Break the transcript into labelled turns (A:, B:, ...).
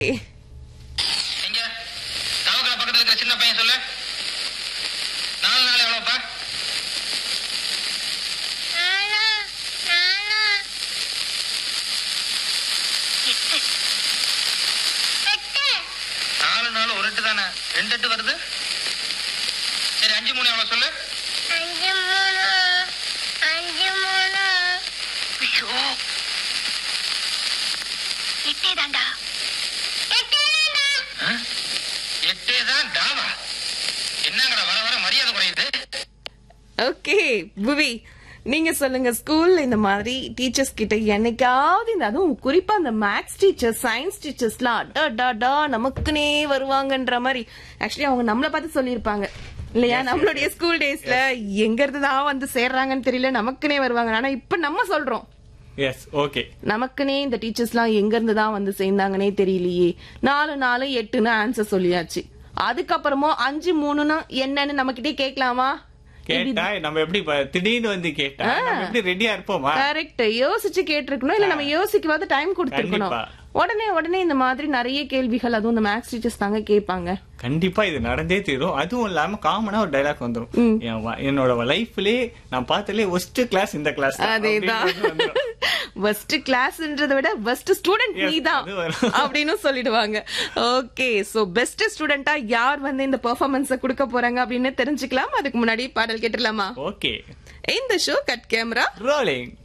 A: எங்க தவக்கல பக்கத்துல இருக்கிற சின்ன பையன் சொல்லு நாலு நாள் எவ்வளவுப்பா நாலு நாள் ஒரு எட்டு தானே ரெண்டு எட்டு வருது சரி அஞ்சு மூணு எவ்வளவு சொல்லு ஆ? எட்டே தான் டாவா என்னங்கடா வர வர மரியாதை குறையுது
B: ஓகே புவி நீங்க சொல்லுங்க ஸ்கூல்ல இந்த மாதிரி டீச்சர்ஸ் கிட்ட என்னைக்காவது இந்த அதுவும் குறிப்பா அந்த மேக்ஸ் டீச்சர் சயின்ஸ் டீச்சர்ஸ்லாம் அடா டா டா நமக்குனே வருவாங்கன்ற மாதிரி ஆக்சுவலி அவங்க நம்மள பார்த்து சொல்லியிருப்பாங்க இல்லையா நம்மளுடைய ஸ்கூல் டேஸ்ல எங்க இருந்து தான் வந்து சேர்றாங்கன்னு தெரியல நமக்குனே வருவாங்க ஆனா இப்ப நம்ம சொல்றோம்
C: எஸ் ஓகே
B: நமக்குனே இந்த டீச்சர்ஸ்லாம் எங்க இருந்து தான் வந்து சேர்ந்தாங்கன்னே தெரியலையே நாலு நாலு எட்டுன்னு ஆன்சர் சொல்லியாச்சு அதுக்கப்புறமும் அஞ்சு மூணுன்னு என்னன்னு நம்ம கிட்டே கேட்கலாமா
C: கேட்டா நம்ம எப்படி இப்ப திடீர்னு வந்து கேட்டா நம்ம எப்படி ரெடியா இருப்போமா
B: கரெக்ட் யோசிச்சு கேட்டிருக்கணும் இல்ல நம்ம யோசிக்கவாது டைம் கொடுத்திருக்கணும்
C: கண்டிப்பா.
B: உடனே உடனே இந்த மாதிரி நிறைய கேள்விகள் அதுவும் இந்த மேக்ஸ் டீச்சர்ஸ் தாங்க கேட்பாங்க
C: கண்டிப்பா இது நடந்தே தீரும் அதுவும் இல்லாம காமனா ஒரு டைலாக் வந்துரும் என் வ- என்னோட லைஃப்லயே நான் பார்த்ததுலயே ஒஸ்ட் கிளாஸ் இந்த கிளாஸ்
B: அதேதான் ஃபர்ஸ்ட் கிளாஸ்ன்றதை விட பெஸ்ட் ஸ்டூடெண்ட்
C: Yes,
B: நீதான்
C: அது வரும்.
B: அப்படின்னு சொல்லிடுவாங்க ஓகே சோ பெஸ்ட் ஸ்டூடெண்டா யார் வந்து இந்த பெர்ஃபார்மன்ஸ கொடுக்க போறாங்க அப்படின்னு தெரிஞ்சுக்கலாம் அதுக்கு முன்னாடி பாடல் கேட்டுடலாமா
C: ஓகே
B: இந்த ஷோ கட் கேமரா
C: ரோலிங்